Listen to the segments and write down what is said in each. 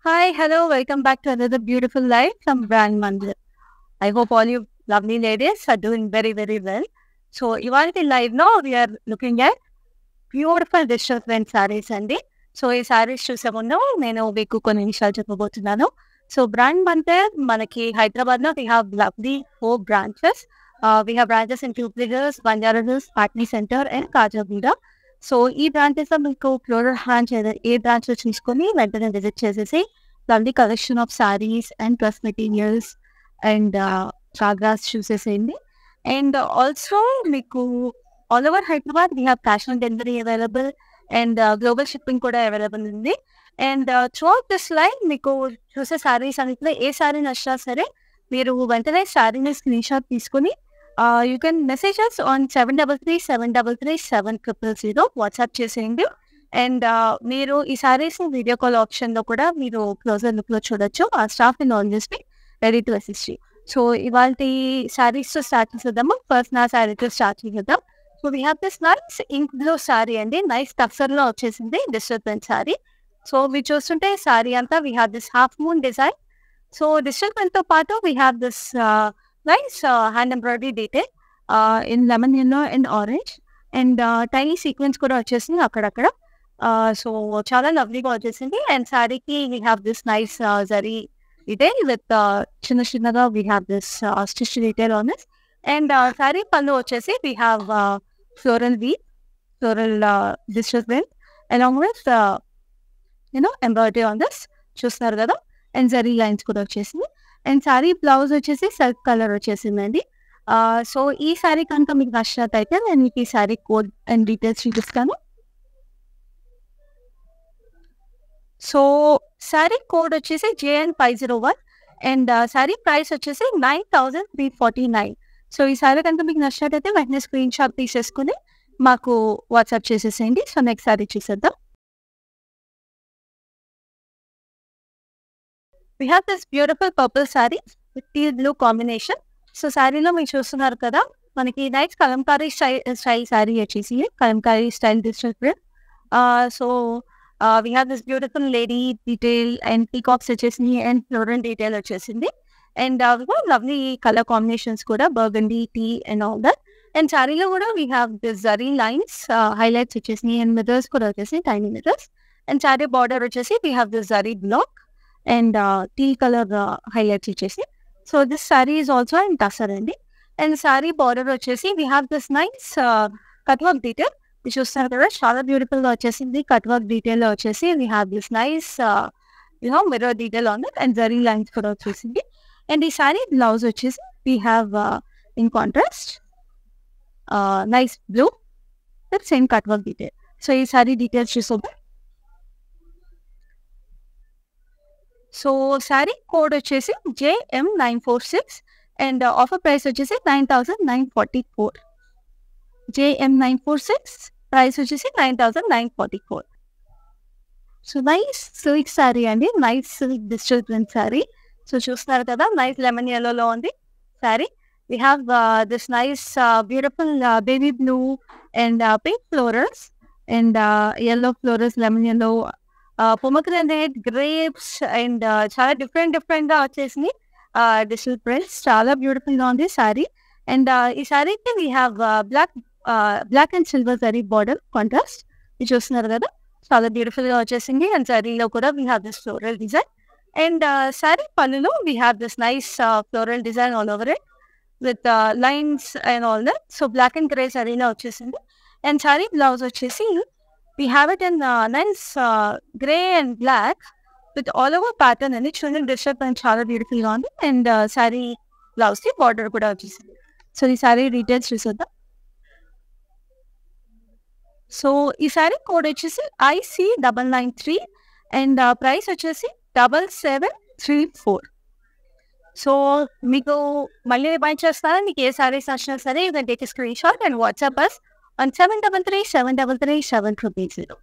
Hi, hello, welcome back to another beautiful live from Brand Mandir. I hope all you lovely ladies are doing very, very well. So, ఇవాళ live లో we're looking at beautiful disturbing saris అండి so ఈ సారీస్ చూసే ముందు నేను మీకు కొన్ని విషయాలు చెప్పబోతున్నాను సో బ్రాండ్ అంటే మనకి హైదరాబాద్ లో we have lovely four branches we have branches in ట్యూబ్లిగర్స్ Banjara hills Patny centre and Khajaguda so ఈ బ్రాంచెస్ లో మీకు ఫ్లోరల్ బ్రాంచ్ ఏ బ్రాంచ్ లో చూసుకొని వెంటనే విజిట్ చేసేసి lovely collection of sarees and dress materials and చాగ్రాస్ చూసేసేయండి అండ్ ఆల్సో మీకు all over Hyderabad we have cash on delivery available and global shipping కూడా అవైలబుల్ ఉంది అండ్ త్రూఅవుట్ దిస్ లైన్ మీకు చూసే సారీస్ అన్నింటిలో ఏ సారీ నచ్చినా సరే మీరు వెంటనే సారీని స్క్రీన్ షాట్ తీసుకుని you can messages on seven double three seven double three seven triple zero WhatsApp చేసేయండి అండ్ మీరు ఈ సారీస్ వీడియో కాల్ ఆప్షన్ లో కూడా మీరు క్లోజర్ లుక్ లో చూడొచ్చు ఆ staff in always be ready to assist so ఇవాళ సారీస్ తో స్టార్ట్ చేద్దాము ఫస్ట్ నా సారీతో స్టార్ట్ చేద్దాం so we have this nice ink blue saree అండి నైస్ టక్సర్ లో వచ్చేసింది డిస్టర్బెన్స్ సారీ సో మీరు చూస్తుంటే సారీ అంతా we have this half moon design so disturbance తో పాటు we have this nice hand embroidery detail in lemon yellow and orange and tiny sequence కూడా వచ్చేసింది అక్కడక్కడ సో చాలా లవ్లీగా వచ్చేసింది అండ్ శారీకి we have this nice zari detail with చిన్న చిన్నగా we have this stitch detail on this and sari పళ్ళు వచ్చేసి we have floral we floral disturbance along with you know embroidery on this చూస్తున్నారు కదా అండ్ జరీ లైన్స్ కూడా వచ్చేసింది అండ్ శారీ బ్లౌజ్ వచ్చేసి సెల్ఫ్ కలర్ వచ్చేసిందండి సో ఈ శారీ కనుక మీకు నచ్చినట్టయితే నేను మీకు ఈ శారీ కోడ్ అండ్ డీటెయిల్స్ చూపిస్తాను సో శారీ కోడ్ వచ్చేసి JN five zero one and saree price వచ్చేసి nine thousand three forty nine so ఈ శారీ కనుక మీకు నచ్చినట్టయితే వెంటనే స్క్రీన్ షాట్ తీసేసుకుని మాకు వాట్సాప్ చేసేసేయండి సో నెక్స్ట్ శారీ చూసేద్దాం we have this beautiful purple saree with teal blue combination so శారీలో మీరు చూస్తున్నారు కదా మనకి night Kalamkari style style saree వచ్చేసి Kalamkari style district so we have this beautiful lady detail and peacocks వచ్చేసింది అండ్ ఫ్లోరల్ డీటెయిల్ వచ్చేసింది అండ్ లవ్లీ కలర్ కాంబినేషన్స్ కూడా burgundy teal and all that and శారీలో కూడా we have this zari lines highlights వచ్చేసినాయి and mirrors కూడా వచ్చేసి tiny mirrors and saree border వచ్చేసి we have this zari black and teal colour highlights వచ్చేసి so this saree is also in tussar అండి and saree border వచ్చేసి we have this nice cut work detail చూస్తున్నారు కదా చాలా బ్యూటిఫుల్ గా వచ్చేసింది కట్ వర్క్ డీటెయిల్ లో వచ్చేసి we have this nice you know mirror detail on that and zari lines కూడా వచ్చేసింది అండ్ ఈ శారీ బ్లౌజ్ వచ్చేసి we have in contrast nice blue that same cut work detail so ఈ శారీ డీటెయిల్స్ చూసుకోండి సో శారీ కోడ్ వచ్చేసి JM nine four six and offer price వచ్చేసి nine thousand nine forty four JM nine four six price వచ్చేసి nine thousand nine forty four so nice silk sari అండి nice silk digital print saree so చూస్తున్నారు కదా nice lemon ఎల్లోలో ఉంది saree we have this nice beautiful baby blue and pink florals and yellow florals lemon yellow pomegranate grapes and చాలా different different గా వచ్చేసింది digital prints చాలా beautiful గా ఉంది శారీ అండ్ ఈ శారీకి we have black black and silver zari border contrast ఇది చూస్తున్నారు కదా చాలా బ్యూటిఫుల్ గా వచ్చేసింది అండ్ శారీలో కూడా we have this floral design and saree పనులు we have this nice floral design all over it with lines and all that so black and grey శారీలో వచ్చేసింది అండ్ శారీ బ్లౌజ్ వచ్చేసి we have it in nice grey and black with all over pattern అండి చూడండి disturb and చాలా beautiful గా ఉంది and saree blouse కి border కూడా వచ్చేసింది సో ఈ శారీ డీటెయిల్స్ చూసేద్దాం సో ఈ శారీ కోడ్ వచ్చేసి IC double nine three and price వచ్చేసి double seven three four so మీకు మళ్ళీ రిమైండ్ చేస్తాను మీకు ఏ శారీస్ నచ్చినా సరే you can take screenshot and WhatsApp us on 733 733 730.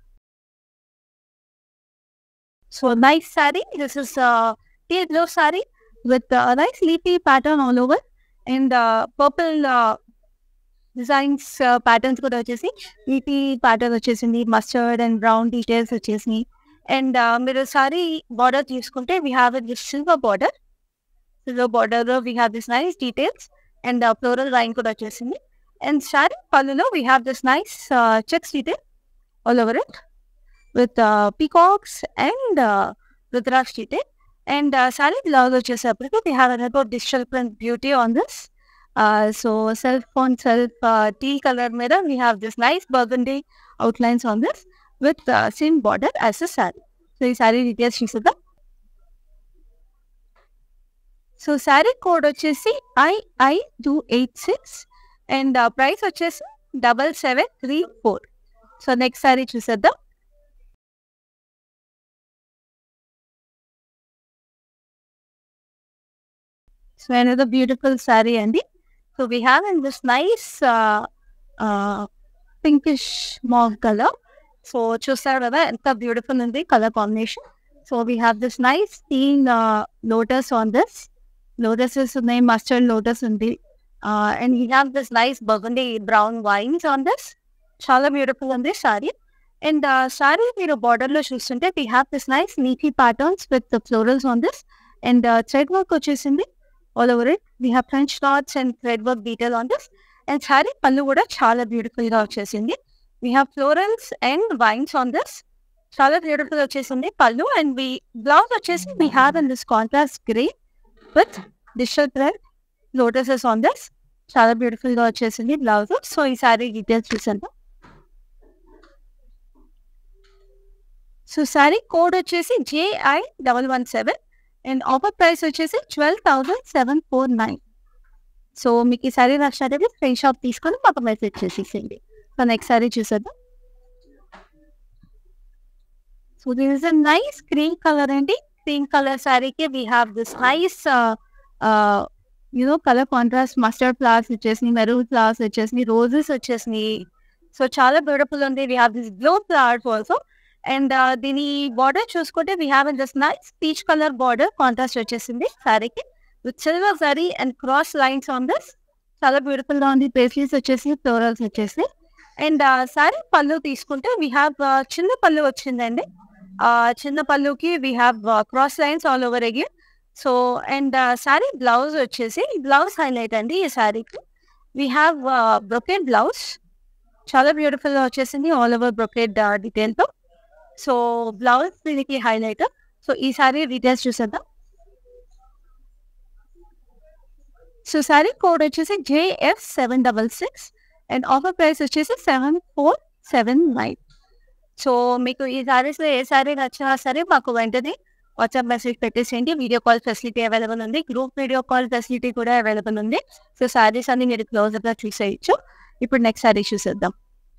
So nice saree. This is a uh, teal blue saree with a uh, nice leafy pattern all over and uh, purple uh, designs patterns కూడా వచ్చేసి వీటి pattern వచ్చేసింది mustard and brown details వచ్చేసినాయి and మీరు saree border తీసుకుంటే we have this silver border silver border we have this nice details and floral line కూడా వచ్చేసింది and sorry పళ్ళులో we have this nice checks detail all over it with peacocks and rudraksha detail and sorry blouse వచ్చేసప్పటికి we have another digital print beauty on this so self on self tea colour మీద we have this nice burgundy outlines on this with same border as a saree so ఈ sorry details చూసేద్దాం so sari code వచ్చేసి ఐఐ two eight six and price వచ్చేసి double seven three four so next sari చూసేద్దాం so another beautiful sari అండి so we have in this nice pinkish mauve colour so చూస్తారు కదా ఎంత beautiful ఉంది colour combination so we have this nice scene lotus on this lotuses ఉన్నాయి mustard lotus ఉంది and we have this nice burgundy brown vines on this చాలా beautiful ఉంది sorry and saree మీరు border లో చూస్తుంటే we have this nice neat patterns with florals on this and thread work వచ్చేసింది all over it we have French dots and thread work detail on this and sorry pallu కూడా చాలా beautiful గా వచ్చేసింది we have florals and vines on this చాలా beautiful వచ్చేసింది pallu and వి blouse వచ్చేసి we have in this contrast grey with digital thread lotuses on this చాలా beautiful గా వచ్చేసింది బ్లౌజ్ సో ఈ సారీ డీటెయిల్స్ చూసాను సో సారీ కోడ్ వచ్చేసి JI double one seven and offer price వచ్చేసి twelve thousand seven four nine so మీకు ఈ sorry నచ్చినట్లయితే స్క్రీన్ షాట్ తీసుకొని మాకు మెసేజ్ చేసేసేయండి సో నెక్స్ట్ సారీ చూసేద్దాం so this is a nice cream colour అండి క్రీమ్ కలర్ సారీకి we have this nice you know colour contrast mustard flowers వచ్చేసినాయి మెరూన్ ఫ్లవర్స్ వచ్చేసినాయి రోజెస్ వచ్చేసినాయి సో చాలా బ్యూటిఫుల్ ఉంది we have this blue flowers also and దీని border చూసుకుంటే we have this nice peach colour border contrast వచ్చేసింది సారీకి with silver zari and cross lines on this చాలా బ్యూటిఫుల్ గా ఉంది పేస్లీస్ వచ్చేసి ఫ్లోరల్స్ వచ్చేసి అండ్ సారీ పళ్ళు తీసుకుంటే వీ హ్యావ్ చిన్న పళ్ళు వచ్చిందండి ఆ చిన్న పళ్ళుకి we have cross lines all over again so and sorry blouse వచ్చేసి బ్లౌజ్ హైలైట్ అండి ఈ సారీకి వీ హ్యావ్ బ్రొకెట్ బ్లౌజ్ చాలా బ్యూటిఫుల్ గా వచ్చేసింది ఆల్ ఓవర్ బ్రొకెట్ డీటెయిల్ తో సో బ్లౌజ్ దీనికి హైలైట్ సో ఈ సారీ డీటెయిల్స్ చూసేద్దాం సో సారీ కోడ్ వచ్చేసి JF seven double six and offer price వచ్చేసి seven four seven nine so మీకు ఈ సారీస్లో ఏ సారీ నచ్చినా సరే మాకు వెంటనే వాట్సాప్ మెసేజ్ పెట్టేసేయండి వీడియో కాల్ ఫెసిలిటీ అవైలబుల్ ఉంది గ్రూప్ వీడియో కాల్ ఫెసిలిటీ కూడా అవైలబుల్ ఉంది సో సారీస్ అన్ని మీరు క్లోజ్గా చూసేయచ్చు ఇప్పుడు నెక్స్ట్ సారీ చూసేద్దాం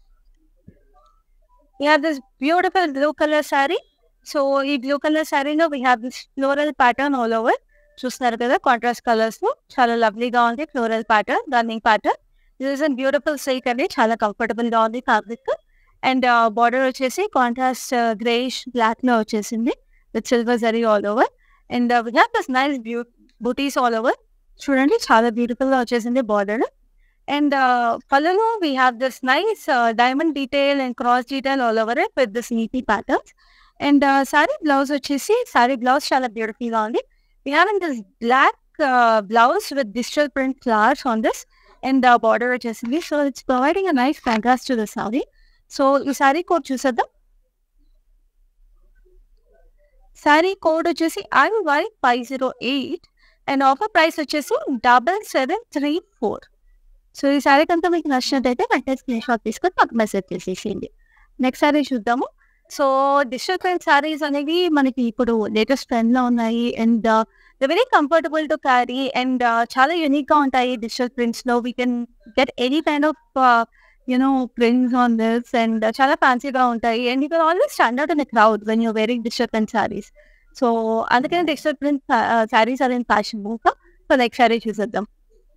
we have this beautiful blue color saree. So ఈ బ్లూ కలర్ శారీలో we have this floral pattern all over చూస్తున్నారు కదా కాంట్రాస్ట్ కలర్స్ లో చాలా లవ్లీగా ఉంది floral pattern running pattern this is an beautiful silk అండి చాలా కంఫర్టబుల్ గా ఉంది ఫ్యాబ్రిక్ అండ్ బార్డర్ వచ్చేసి కాంట్రాస్ట్ గ్రేష్ బ్లాక్ లో వచ్చేసింది with silver zari all over and we have this nice బ్యూ బూటీస్ ఆల్ ఓవర్ చూడండి చాలా బ్యూటిఫుల్ గా వచ్చేసింది బార్డర్ అండ్ పళ్ళలో we have this nice diamond detail and cross detail all over it with this neat patterns and sorry blouse వచ్చేసి saree blouse చాలా beautiful గా ఉంది we have in this black blouse with digital print flowers on this and border వచ్చేసింది so it's providing a nice contrast to the sorry so ఈ saree code చూసేద్దాం saree code వచ్చేసి IY five zero eight and offer price వచ్చేసి double seven three four so ఈ సారీ కంతా మీకు నచ్చినట్టయితే వెంటనే స్క్రీన్ షాట్ తీసుకొని మాకు మెసేజ్ చేసేసేయండి నెక్స్ట్ సారీ చూద్దాము సో డిజిటల్ ప్రింట్ సారీస్ అనేవి మనకి ఇప్పుడు లేటెస్ట్ ట్రెండ్ లో ఉన్నాయి and very comfortable to carry and చాలా యూనిక్ గా ఉంటాయి డిజిటల్ ప్రింట్స్ లో we can get any kind of you know prints on this and చాలా ఫ్యాన్సీగా ఉంటాయి and you can always standard in crowd when you very digital print sarees so అందుకని digital print sarees అదే fashion book so next saree చూసేద్దాం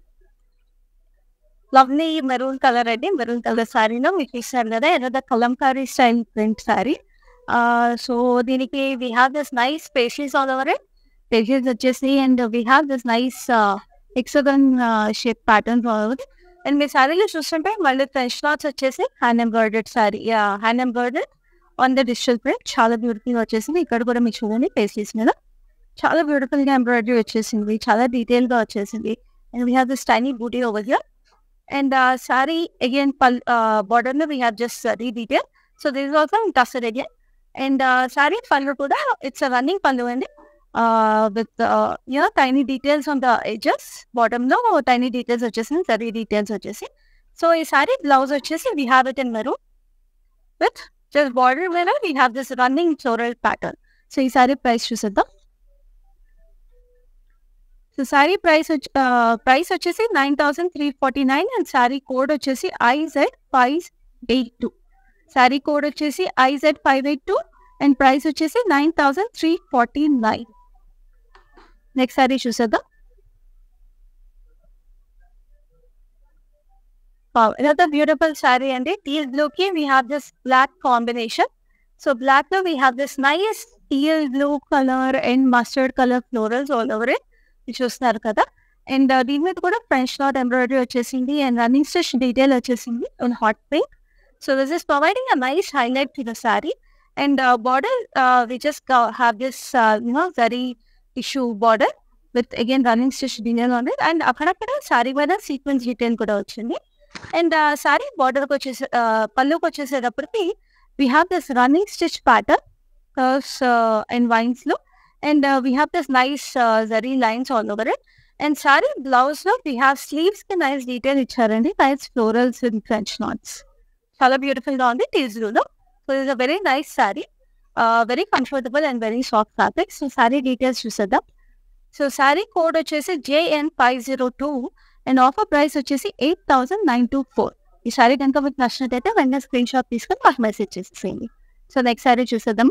lovely maroon colour అండి maroon colour శారీలో మీకు ఇస్తారు కదా ఏదో Kalamkari style print saree so దీనికి we have this nice patches all over it patches వచ్చేసి and we have this nice hexagon shape pattern all over and మీ శారీలో చూస్తుంటే మళ్ళీ ఫ్రెంచ్ నాట్స్ వచ్చేసి hand embroidered saree hand embroidered on the digital print చాలా beautiful గా వచ్చేసింది ఇక్కడ కూడా మీకు చూడండి పేస్టీస్ మీద చాలా బ్యూటిఫుల్ గా ఎంబ్రాయిడరీ వచ్చేసింది చాలా డీటెయిల్ గా వచ్చేసింది and we have this tiny booti over here and saree again పల్ బార్డర్ లో we have just saree detail so this is also tussar again and sorry pallu కూడా ఇట్స్ రన్నింగ్ పళ్ళు అండి with you know tiny details on the edges bottom లో tiny details వచ్చేసి saree details వచ్చేసి so ఈ saree blouse వచ్చేసి we have it in maroon with just border మీద we have this running floral pattern so ఈ sorry price చూసేద్దాం so saree price వచ్చి price వచ్చేసి nine thousand three forty nine and saree code వచ్చేసి IZ five eight two saree code వచ్చేసి IZ five eight two and price వచ్చేసి nine thousand three forty nine next saree చూసేద్దాం Wow, another beautiful saree and it teal blue ki we have this black combination. So black లో we have this nice teal blue color and mustard color florals all over it. ఇది చూస్తున్నారు కదా and దీని మీద కూడా French knot embroidery వచ్చేసింది and running stitch detail వచ్చేసింది in hot pink so this is providing a nice highlight to the saree and border we just have this you know very tissue border with again running stitch detail ఉంది and అక్కడక్కడ సారీ మీద sequins detail కూడా వచ్చింది and sorry బార్డర్కి వచ్చేసి పళ్ళుకి వచ్చేసేటప్పటికి we have this running stitch pattern curves and vines లో and we have this nice zari lines all over it and sorry blouse లో వీ హ్యావ్ స్లీవ్స్ కి నైస్ డీటెయిల్ ఇచ్చారండి nice florals in French knots చాలా beautiful గా ఉంది టీజ్లూలో so is a very nice saree very comfortable and very soft fabric so saree details చూసేద్దాం so sorry code వచ్చేసి JN five zero two and offer price వచ్చేసి eight thousand nine two four ఈ sorry కనుక మీకు నచ్చినట్టయితే వెంటనే స్క్రీన్ షాట్ తీసుకొని మాకు మెసేజ్ చేసేసేయండి సో నెక్స్ట్ సారీ చూసేద్దాము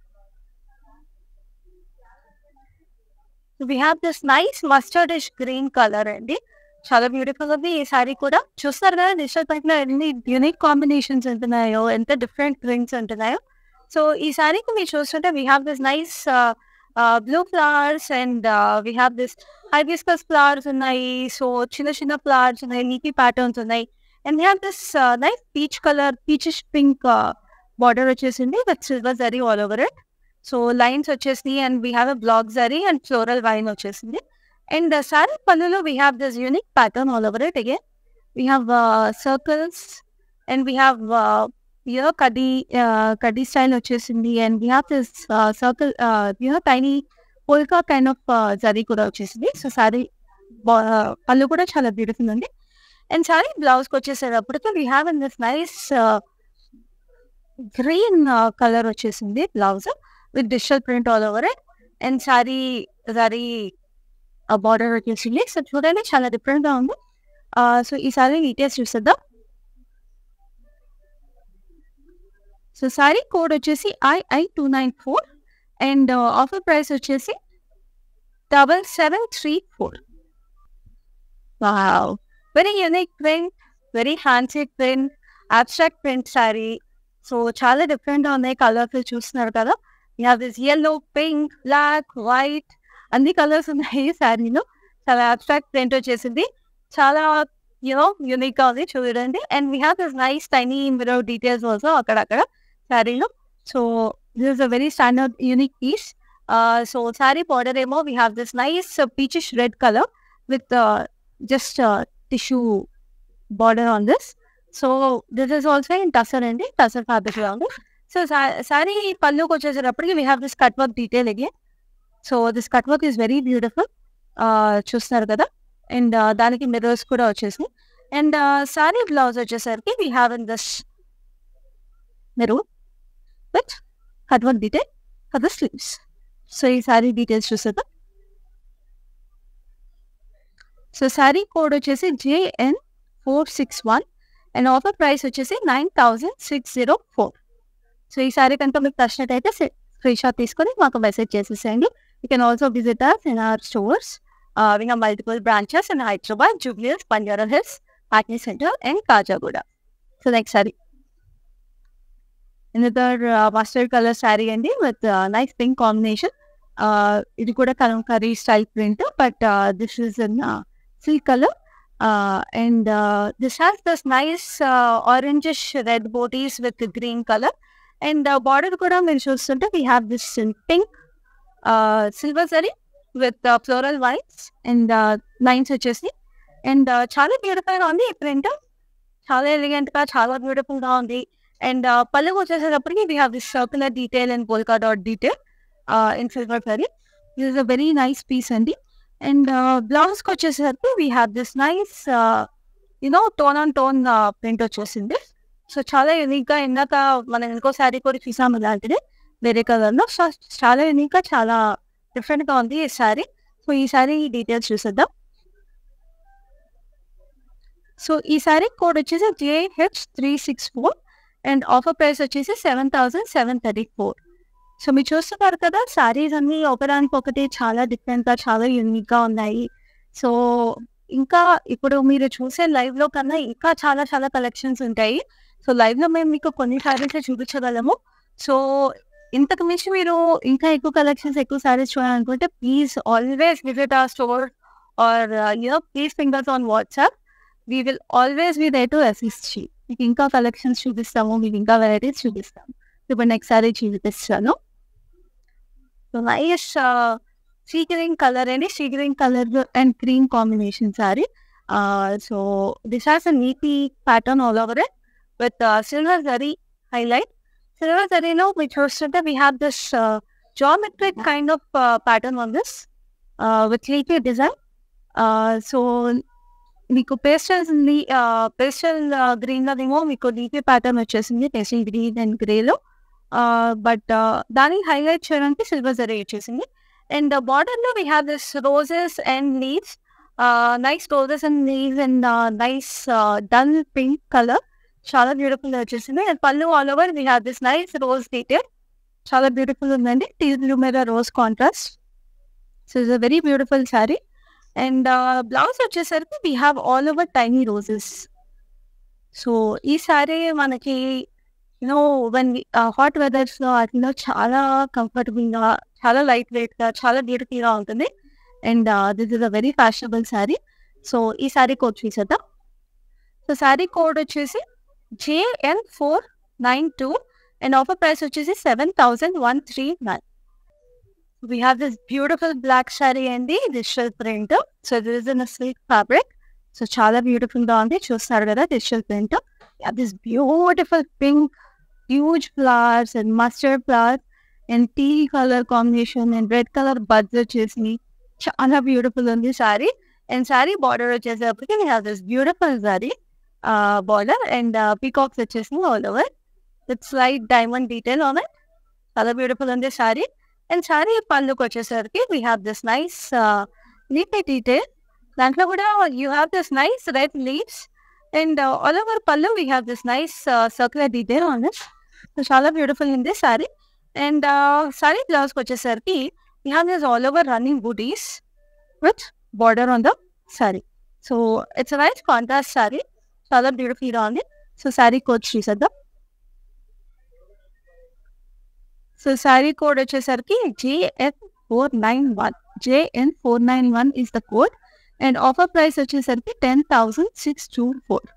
we have this nice mustardish green colour అండి చాలా బ్యూటిఫుల్ ఉంది ఈ సారీ కూడా చూస్తారు కదా డిజిటల్ పైన ఎన్ని యూనిక్ కాంబినేషన్స్ ఉంటున్నాయో ఎంత డిఫరెంట్ ప్రింట్స్ ఉంటున్నాయో సో ఈ సారీకి మీరు చూస్తుంటే we have this nice blue flowers and we have this hibiscus flowers ఉన్నాయి సో చిన్న చిన్న ఫ్లవర్స్ ఉన్నాయి నీటి ప్యాటర్న్స్ ఉన్నాయి and have this nice peach colour peachish pink border వచ్చేసింది with silver zari all over it so lines వచ్చేసినాయి and we have a black zari and floral vine వచ్చేసింది and sorry పళ్ళులో we have this unique pattern all over it again we have circles and we have you know kaddi kaddi style వచ్చేసింది and we have this circle you know tiny polka kind of zari కూడా వచ్చేసింది so sorry pallu కూడా చాలా beautiful ఉంది and sari బ్లౌజ్కి వచ్చేసేటప్పటికి we have in this nice green colour వచ్చేసింది blouse with digital print all over it and sari sari border వచ్చేసింది సో చూడండి చాలా డిఫరెంట్ గా ఉంది సో ఈ సారీ డీటెయిల్స్ చూసేద్దాం సో సారీ కోడ్ వచ్చేసి ఐఐ two nine four and offer price వచ్చేసి double seven three four wow very unique print very handsy print abstract print sari so చాలా డిఫరెంట్గా ఉన్నాయి కలర్స్ చూస్తున్నారు కదా you have this yellow pink black white అన్ని colours ఉన్నాయి శారీలో చాలా అబ్స్ట్రాక్ట్ ప్రింట్ వచ్చేసింది చాలా యూనో యూనిక్ గా ఉంది చూడండి and we have this nice tiny mirror details also అక్కడక్కడ శారీలో so this is a very standard unique piece so sari border ఏమో we have this nice peachish red colour with just tissue border on this so this is also in tussar అండి tussar fabric గా ఉంది so sari పళ్ళుకి వచ్చేసేటప్పటికి we have this cut work detail again so this cut work is very beautiful చూస్తున్నారు కదా and దానికి mirrors కూడా వచ్చేసి అండ్ సారీ బ్లౌజ్ వచ్చేసరికి we have in this maroon with cut work detail for the sleeves so ఈ sorry details చూసేద్దాం so sorry code వచ్చేసి JN four six one and offer price వచ్చేసి nine thousand six zero four so ఈ sorry కనుక మీకు నచ్చినట్టయితే screenshot తీసుకొని మాకు మెసేజ్ చేసేసేయండి you can also visit us in our stores we have multiple branches in Hyderabad Jubilees Banjara hills Patny centre and Khajaguda so next sari another mustard colour sari అండి with nice pink combination ఇది కూడా Kalamkari style print but this is in silk colour and this has this nice orangish red butis with green colour and border కూడా మీరు చూస్తుంటే we have this pink silver zari with floral vines and lines వచ్చేసి and చాలా beautiful గా ఉంది ఈ print చాలా elegant గా చాలా బ్యూటిఫుల్ గా ఉంది అండ్ పళ్ళు వచ్చేసేటప్పటికి we have this circular detail and polka dot detail in silver zari this is a very nice piece అండి అండ్ బ్లౌజ్ కి వచ్చేసరికి we have this nice you know tone on tone print వచ్చేసింది so చాలా unique గా ఇందాక మనం ఇంకో శారీ కూడా చూసాము ఇలాంటిది వేరే కలర్ లో సో చాలా యూనిక్ గా చాలా డిఫరెంట్ గా ఉంది ఈ శారీ సో ఈ శారీ డీటెయిల్స్ చూసేద్దాం సో ఈ శారీ కోడ్ వచ్చేసి J H three six four and offer price వచ్చేసి seven thousand seven thirty four so మీరు చూస్తున్నారు కదా శారీస్ అన్ని ఒకదానికి ఒకటి చాలా డిఫరెంట్ గా చాలా యూనిక్ గా ఉన్నాయి సో ఇంకా ఇప్పుడు మీరు చూసే లైవ్ లో కన్నా ఇంకా చాలా చాలా కలెక్షన్స్ ఉంటాయి సో లైవ్ లో మేము మీకు కొన్ని శారీస్ చూపించగలము సో ఇంతకు మించి మీరు ఇంకా ఎక్కువ కలెక్షన్స్ ఎక్కువ శారీస్ చూడాలనుకుంటే please always visit our store or you know please fingers on WhatsApp we will always be there to assist you మీకు ఇంకా కలెక్షన్స్ చూపిస్తాము మీకు ఇంకా వెరైటీస్ చూపిస్తాము ఇప్పుడు నెక్స్ట్ సారీ చూపిస్తాను so nice sea green colour అండి sea green colour and green combination sari so this has a neat pattern all over it with silver zari highlight silver జరీలో మీరు చూస్తుంటే we have this geometric kind of pattern on this with leafy design so మీకు pastels pastel green లోనేమో మీకు డీపీ pattern వచ్చేసింది pastel green and గ్రేలో but దాన్ని హైలైట్ చేయడానికి సిల్వర్ జరీ వచ్చేసింది అండ్ బార్డర్ లో we have this roses and leaves nice roses and leaves and nice dull pink colour చాలా బ్యూటిఫుల్ వచ్చేసింది and pallu all over we have this nice rose detail చాలా beautiful ఉందండి teal blue మీద rose contrast so it's a very beautiful sari and blouse వచ్చేసరికి we have all over tiny roses so ఈ శారీ మనకి you know one hot weathers లో అట్లా చాలా comfortable గా చాలా లైట్ వెయిట్ గా చాలా బ్యూటిఫుల్ గా ఉంటుంది and this is a very fashionable sari so ఈ శారీ కోడ్ చూసేద్దాం సో శారీ కోడ్ వచ్చేసి JN four nine two and offer price వచ్చేసి seven thousand one three nine we have this beautiful black saree అండి digital print so this is in silk fabric so చాలా beautiful గా ఉంది చూస్తారు కదా digital print this beautiful pink huge flowers and mustard flowers and teal colour combination and red colour buds వచ్చేసి చాలా beautiful ఉంది sorry and sari border వచ్చేసరికి we have this beautiful sari border and peacocks వచ్చేసి all over with slight diamond detail on it చాలా beautiful ఉంది sorry and sari పళ్ళుకి వచ్చేసరికి we have this nice leafy detail దాంట్లో కూడా you have this nice red leaves and all over pallu we have this nice circular detail on it so చాలా beautiful ఉంది sorry and sari బ్లౌజ్కి వచ్చేసరికి we have this all over running butis with border on the sorry so it's nice contrast sari చాలా బ్యూటిఫుల్గా ఉంది so sari code చూసేద్దాం so sari code వచ్చేసరికి J N four nine one J N four nine one is the code and offer price వచ్చేసరికి ten thousand six two four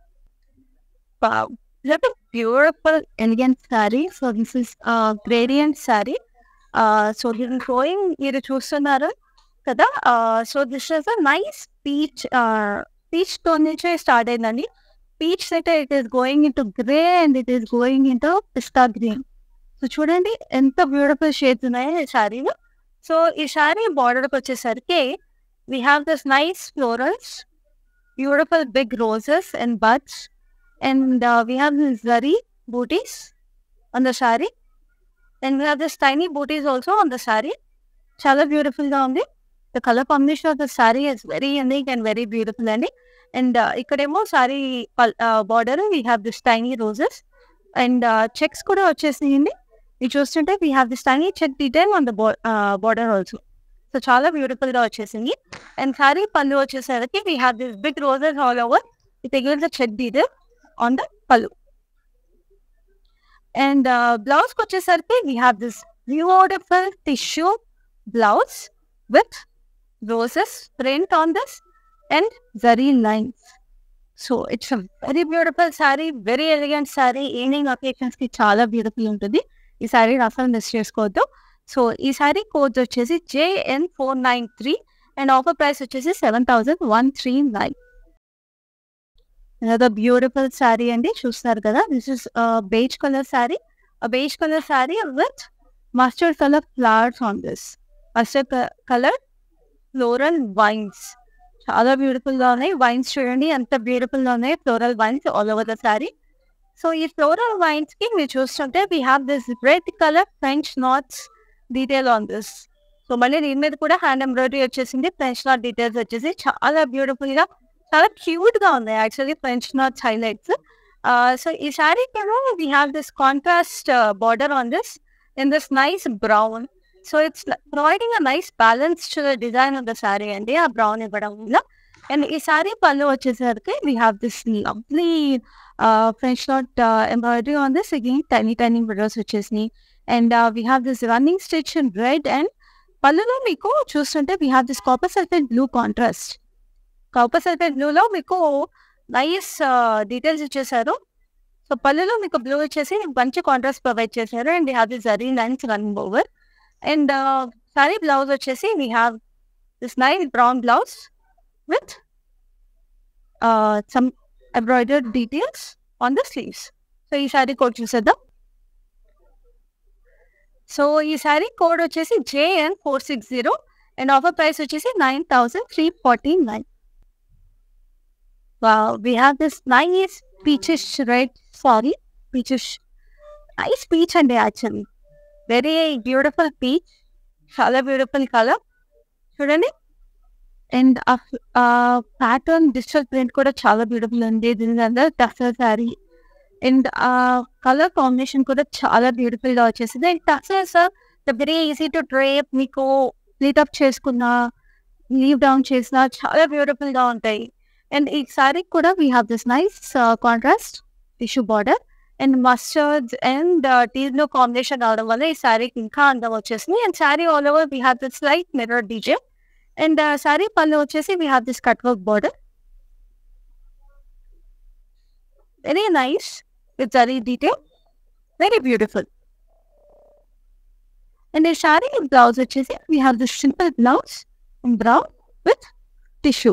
beautiful elegant sari so this is gradient sari so దీని drawing మీరు చూస్తున్నారు కదా so this is a nice peach peach తో నుంచే start అయిందండి peach అయితే it is going into grey and it is going into pista green so చూడండి ఎంత బ్యూటిఫుల్ షేడ్స్ ఉన్నాయో ఈ శారీలో సో ఈ శారీ బార్డర్కి వచ్చేసరికి we have this nice florals beautiful big roses and buds and we have this zari butis on the sari and we have this tiny butis also on the sari చాలా బ్యూటిఫుల్గా ఉంది the colour combination of the sari is very unique and very beautiful అండి and ఇక్కడేమో sari border we have this tiny roses and checks కూడా వచ్చేసినాయండి ఇది చూస్తుంటే we have this tiny check detail on the border also so చాలా beautiful గా వచ్చేసింది and sorry pallu వచ్చేసరికి we have this big roses all over it again the check detail on the pallu and blouse కి వచ్చేసరికి we have this beautiful tissue blouse with roses print on this and zari lines so it's very beautiful sari very elegant sari evening occasions కి చాలా beautiful ఉంటుంది ఈ శారీ అసలు miss చేసుకోవద్దు so ఈ sari code వచ్చేసి JN four nine three and offer price వచ్చేసి seven thousand one three nine అదొక బ్యూటిఫుల్ శారీ అండి చూస్తారు కదా this is beige colour sari beige colour sari with mustard colour flowers on this mustard colour floral vines చాలా beautiful గా ఉన్నాయి vines చూడండి ఎంత బ్యూటిఫుల్ గా ఉన్నాయి floral vines all over the sari so ఈ ఫ్లోరల్ వైన్స్ కి మీరు చూస్తుంటే we have this red colour French knots detail on this so మళ్ళీ దీని మీద కూడా హ్యాండ్ ఎంబ్రాయిడరీ వచ్చేసింది ఫ్రెంచ్ నాట్ డీటెయిల్స్ వచ్చేసి చాలా బ్యూటిఫుల్ గా చాలా క్యూట్ గా ఉన్నాయి actually French knots highlights so ఈ శారీ కూడా we have this contrast border on this in this nice brown so it's providing a nice balanced design of the sari అండి ఆ బ్రౌన్ ఇవ్వడం వల్ల అండ్ ఈ శారీ పళ్ళు వచ్చేసరికి we have this lovely French knot embroidery on this again tiny tiny borders వచ్చేసినాయి and we have this running stitch in red and పళ్ళులో మీకు చూస్తుంటే we have this copper sulphate blue contrast copper sulphate బ్లూలో మీకు nice details ఇచ్చేసారు so పళ్ళులో మీకు blue వచ్చేసి మంచి కాంట్రాస్ట్ ప్రొవైడ్ చేశారు and have this zari lines running over and sorry blouse వచ్చేసి we have this nine brown blouse with some embroidered details on the sleeves so ఈ శారీ కోడ్ చూసేద్దాం సో ఈ శారీ కోడ్ వచ్చేసి JN four six zero and offer price వచ్చేసి nine thousand three forty nine we have this nice peaches red sari peaches nice peach అండి actually very beautiful peach చాలా beautiful colour చూడండి and pattern digital print కూడా చాలా beautiful ఉంది దీని అందరూ tussar sari and ఆ కలర్ కాంబినేషన్ కూడా చాలా బ్యూటిఫుల్ గా వచ్చేసింది and tussars very easy to drape మీకు ప్లీట్ అప్ చేసుకున్నా లీవ్ డౌన్ చేసినా చాలా బ్యూటిఫుల్ గా ఉంటాయి అండ్ ఈ సారీ కూడా we have this nice contrast tissue border and mustard and టీలో కాంబినేషన్ అవడం వల్ల ఈ శారీకి ఇంకా అందం వచ్చేసింది and sari all over we have this light mirror డీజే అండ్ శారీ పళ్ళు వచ్చేసి we have this cut work border very nice with zari detail very beautiful and ఈ శారీ బ్లౌజ్ వచ్చేసి we have this simple blouse brown with tissue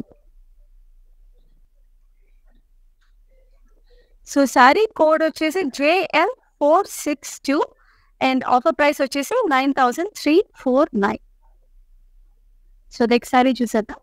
so sari code వచ్చేసి JL four six two and offer price వచ్చేసి nine thousand three four nine so next sari చూసేద్దాం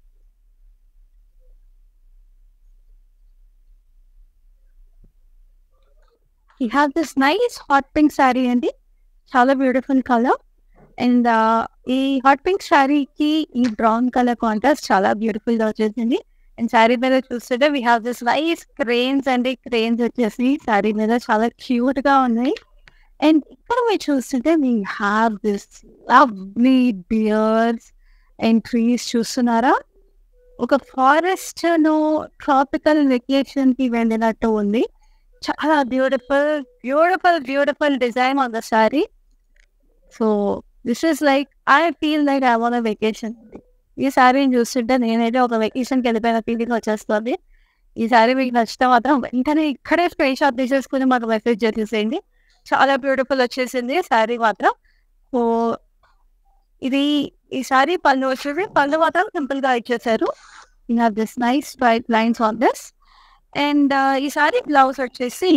you have this nice hot pink sari అండి చాలా beautiful colour and ఈ hot pink శారీకి ఈ brown colour contrast చాలా beautiful గా వచ్చేసింది అండ్ శారీ మీద చూస్తుంటే we have this nice cranes అండి క్రేన్స్ వచ్చేసి శారీ మీద చాలా క్యూట్ గా ఉన్నాయి అండ్ ఇక్కడ మీరు చూస్తుంటే we have this lovely bears and trees చూస్తున్నారా ఒక ఫారెస్ట్ ను ట్రాపికల్ వెకేషన్ కి వెళ్ళినట్టు ఉంది చాలా beautiful beautiful beautiful design on the sari so this is like I feel like I want vacation ఈ శారీని చూస్తుంటే నేనైతే ఒక వెకేషన్కి వెళ్ళిపోయిన ఫీలింగ్ వచ్చేస్తుంది ఈ శారీ మీకు నచ్చితే మాత్రం వెంటనే ఇక్కడే స్క్రీన్ షాట్ తీసేసుకుని మాకు మెసేజ్ చేసేసేయండి చాలా బ్యూటిఫుల్ వచ్చేసింది శారీ మాత్రం సో ఇది ఈ శారీ పళ్ళు వచ్చేసి పళ్ళు మాత్రం సింపుల్ గా ఇచ్చేసారు you have this nice straight lines on this and ఈ శారీ బ్లౌజ్ వచ్చేసి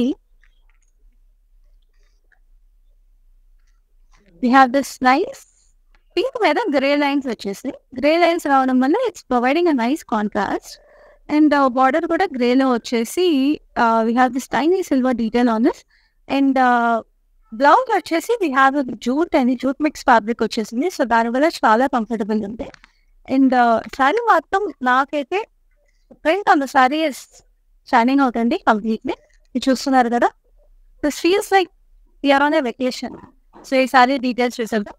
we have this nice pink మీద గ్రే లైన్స్ వచ్చేసి గ్రే లైన్స్ రావడం వల్ల it's providing a nice contrast and border కూడా గ్రేలో వచ్చేసి we have this tiny silver detail on this and blouse వచ్చేసి we have jute and jute mix fabric వచ్చేసింది so దానివల్ల చాలా కంఫర్టబుల్ ఉంది అండ్ శారీ మొత్తం నాకైతే print on the sari shining అవుతుంది కంప్లీట్లీ మీరు చూస్తున్నారు కదా this feels like you're on a vacation so ఈ శారీ డీటెయిల్స్ చూసేద్దాం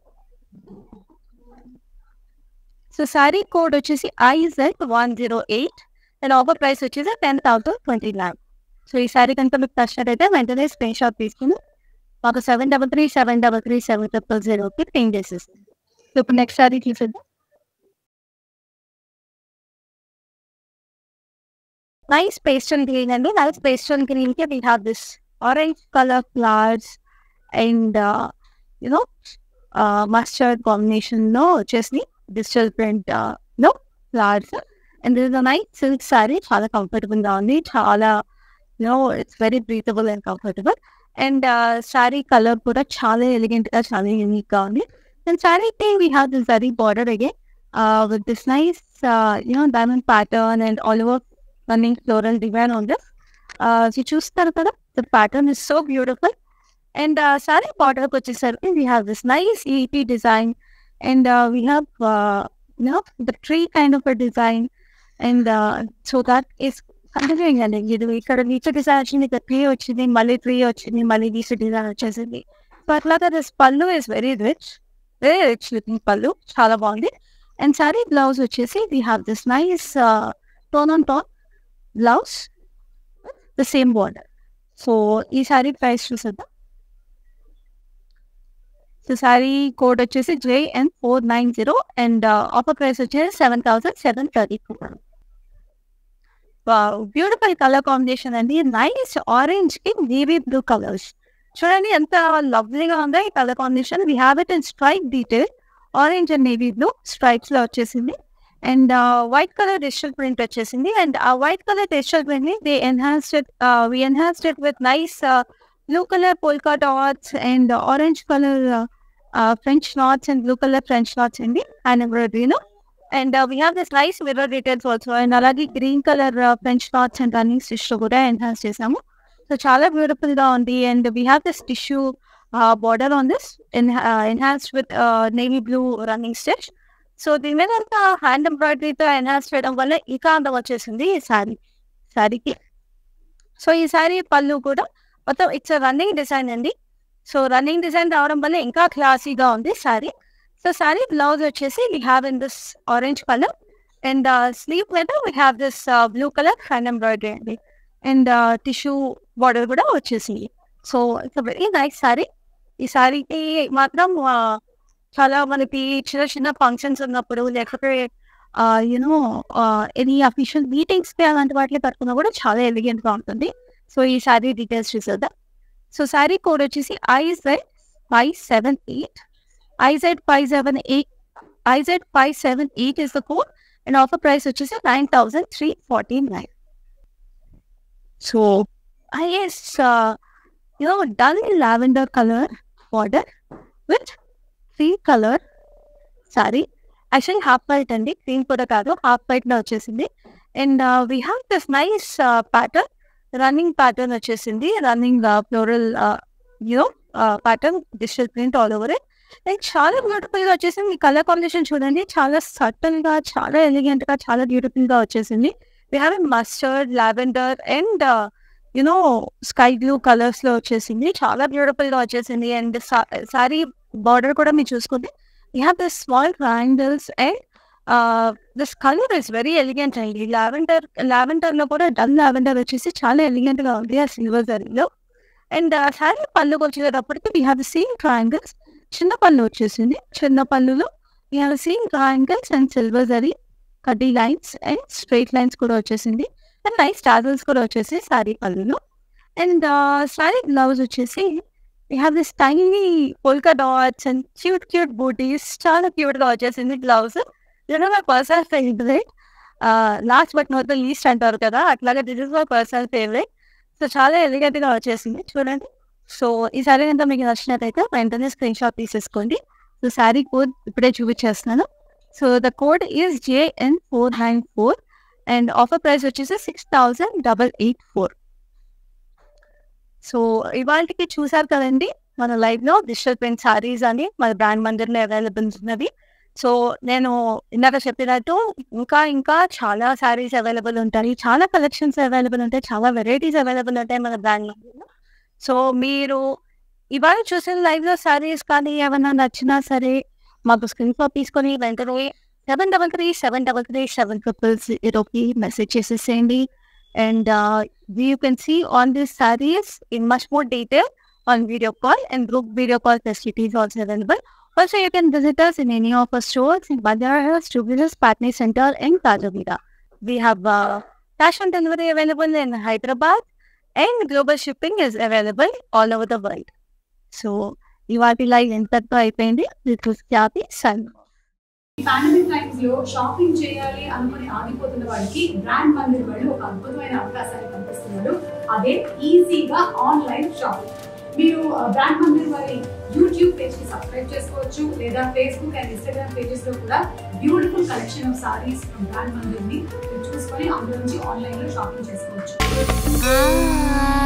సో శారీ కోడ్ వచ్చేసి IZ one zero eight and offer price వచ్చేసి ten thousand twenty nine so ఈ శారీ కనుక మీకు నచ్చినట్టయితే వెంటనే స్క్రీన్ షాట్ తీసుకుని మాకు seven double three seven double three seven triple జీరోకి పింక్ చేసేస్తుంది సో ఇప్పుడు నెక్స్ట్ శారీ చూసేద్దాం nice pastel green and nice pastel green here we have this orange color flowers and uh, you know uh, mustard combination no వచ్చేసి digital print నో flowers and this night silk sari చాలా comfortable గా ఉంది చాలా నో it's very breathable and comfortable and sari colour కూడా చాలా elegant గా చాలా యూనిక్ గా ఉంది and sari we have this very border again with this nice you know diamond pattern and all over running floral design on this చూస్తారు కదా the pattern is so beautiful and sorry బార్డర్కి వచ్చేసరికి వీ హ్యావ్ దిస్ నైస్ ఈటీ design and we have no the tree kind of a design and so that is continuing అండి ఇది ఇక్కడ నీచ design వచ్చింది ఇక్కడ ట్రీ వచ్చింది మళ్ళీ ట్రీ వచ్చింది మళ్ళీ నీచ డిజైన్ వచ్చేసింది సో అట్లాగా this pallu is very rich very rich looking pallu చాలా బాగుంది అండ్ సారీ బ్లౌజ్ వచ్చేసి we have this nice tone on tone blouse the same border so ఈ సారీ ప్రైస్ చూసేద్దాం సో సారీ కోడ్ వచ్చేసి JN four nine zero and offer price వచ్చేసి seven thousand seven thirty four beautiful colour combination అండి nice orange కి navy blue colours చూడండి ఎంత లవ్లీగా ఉందో ఈ colour combination we have it in strike detail orange and navy blue stripes లో వచ్చేసింది and white colour digital print వచ్చేసింది అండ్ ఆ వైట్ కలర్ డిజిటల్ ప్రింట్ ని they enhanced we enhanced with nice blue colour polka dots and orange colour French knots and blue colour French knots అండి and ఎంబ్రాయిడరీను and we have this nice mirror details also and అలాగే green colour French knots and running stitch కూడా enhance చేసాము so చాలా beautiful గా ఉంది and we have this tissue border on this enhanced with navy blue running stitch so దీని మీద అంతా hand ఎంబ్రాయిడరీతో enhance చేయడం వల్ల ఇంకా అందం వచ్చేసింది ఈ శారీ శారీకి సో ఈ శారీ పళ్ళు కూడా మొత్తం ఇట్స్ రన్నింగ్ డిజైన్ అండి సో రన్నింగ్ డిజైన్ రావడం వల్ల ఇంకా క్లాసీగా ఉంది శారీ సో శారీ బ్లౌజ్ వచ్చేసి we have in this orange colour and sleeve మీద we have this blue colour hand embroidery అండి అండ్ టిష్యూ బార్డర్ కూడా వచ్చేసింది so it's very nice sari ఈ శారీకి మాత్రం చాలా మనకి చిన్న చిన్న ఫంక్షన్స్ ఉన్నప్పుడు లేకపోతే యూనో ఎనీ అఫీషియల్ మీటింగ్స్ కి అలాంటి వాటిని కట్టుకున్నా కూడా చాలా ఎలిగెంట్ గా ఉంటుంది సో ఈ శారీ డీటెయిల్స్ చూసేద్దాం సో శారీ కోడ్ వచ్చేసి IZ five seven eight IZ five seven eight IZ five seven eight is the code and offer price వచ్చేసి nine thousand three forty nine so is you know dull lavender colour border with cream colour sari actually half white అండి cream కూడా కాదు half white లో వచ్చేసింది and we have this nice pattern running pattern వచ్చేసింది running floral you know pattern digital print all over it like చాలా beautiful గా వచ్చేసింది ఈ కలర్ కాంబినేషన్ చూడండి చాలా సటన్ గా చాలా ఎలిగెంట్ గా చాలా బ్యూటిఫుల్ గా వచ్చేసింది we have mustard lavender and you know sky blue colours లో వచ్చేసింది చాలా బ్యూటిఫుల్ గా వచ్చేసింది అండ్ సారీ బార్డర్ కూడా మీరు చూసుకుంటే you have this small triangles and this colour is very elegant అండి లావెండర్ లావెండర్ లో కూడా డల్ లావెండర్ వచ్చేసి చాలా ఎలిగెంట్ గా ఉంది ఆ సిల్వర్ జరీలో అండ్ సారీ పళ్ళుకి వచ్చేటప్పటికి వీ హ్యావ్ సేమ్ ట్రయాంగిల్స్ చిన్న పళ్ళు వచ్చేసింది చిన్న పళ్ళులో we have same triangles and silver zari కడ్డీ లైన్స్ అండ్ స్ట్రైట్ లైన్స్ కూడా వచ్చేసింది అండ్ నైస్ టాజల్స్ కూడా వచ్చేసి సారీ పళ్ళులో అండ్ సారీ బ్లౌజ్ వచ్చేసి we have this tiny polka dots and cute cute booties చాలా క్యూట్ గా వచ్చేసింది blouse you know my personal favourite last but not the least అంటారు కదా అట్లాగే this is my personal favourite so చాలా ఎలిగెంట్ గా వచ్చేసింది చూడండి సో ఈ సారీ అంతా మీకు నచ్చినట్టయితే వెంటనే స్క్రీన్ షాట్ తీసేసుకోండి సో శారీ కోడ్ ఇప్పుడే చూపించేస్తున్నాను so the code is JN four nine four and offer price వచ్చేసి six thousand double eight four so ఇవాళకి చూసారు కదండి మన లైవ్ లో డిజిటల్ ప్రింట్ సారీస్ అని మన బ్రాండ్ మందిర్లో అవైలబుల్ ఉన్నది సో నేను ఇందాక చెప్పినట్టు ఇంకా ఇంకా చాలా సారీస్ అవైలబుల్ ఉంటాయి చాలా కలెక్షన్స్ అవైలబుల్ ఉంటాయి చాలా వెరైటీస్ అవైలబుల్ ఉంటాయి మన బ్రాండ్ మందిర్లో సో మీరు ఇవాళ చూసిన లైవ్ లో సారీస్ కానీ ఏమైనా నచ్చినా సరే మాకు స్క్రీన్ షాట్ తీసుకొని వెంటనే seven double three seven double three seven triples ఇరోకి మెసేజ్ చేసేసేయండి and you can see on this saris in much more detail on video call and group video call facilities also available. Also, you can visit us in any of our stores in Bandara Hills, Jubilee Hills, Patney Center, and Tajavira. We have uh, Cash on delivery available in Hyderabad and global shipping is available all over the world. So, ఇవాటి live ఎంతతో అయిపోయింది this was Khyati సన్ ఈ pandemic times లో shopping చేయాలి అనుకుని ఆగిపోతున్న వాడికి brand Mandir వాళ్ళు ఒక అద్భుతమైన అవకాశాన్ని కల్పిస్తున్నారు అదే ఈజీగా ఆన్లైన్ షాపింగ్ మీరు బ్రాండ్ మందిర్ వారి యూట్యూబ్ పేజ్ కి సబ్స్క్రైబ్ చేసుకోవచ్చు లేదా ఫేస్బుక్ అండ్ ఇన్స్టాగ్రామ్ పేజెస్ లో కూడా beautiful collection of saris from brand Mandir ని మీరు చూసుకొని అందులో నుంచి ఆన్లైన్ లో షాపింగ్ చేసుకోవచ్చు Ah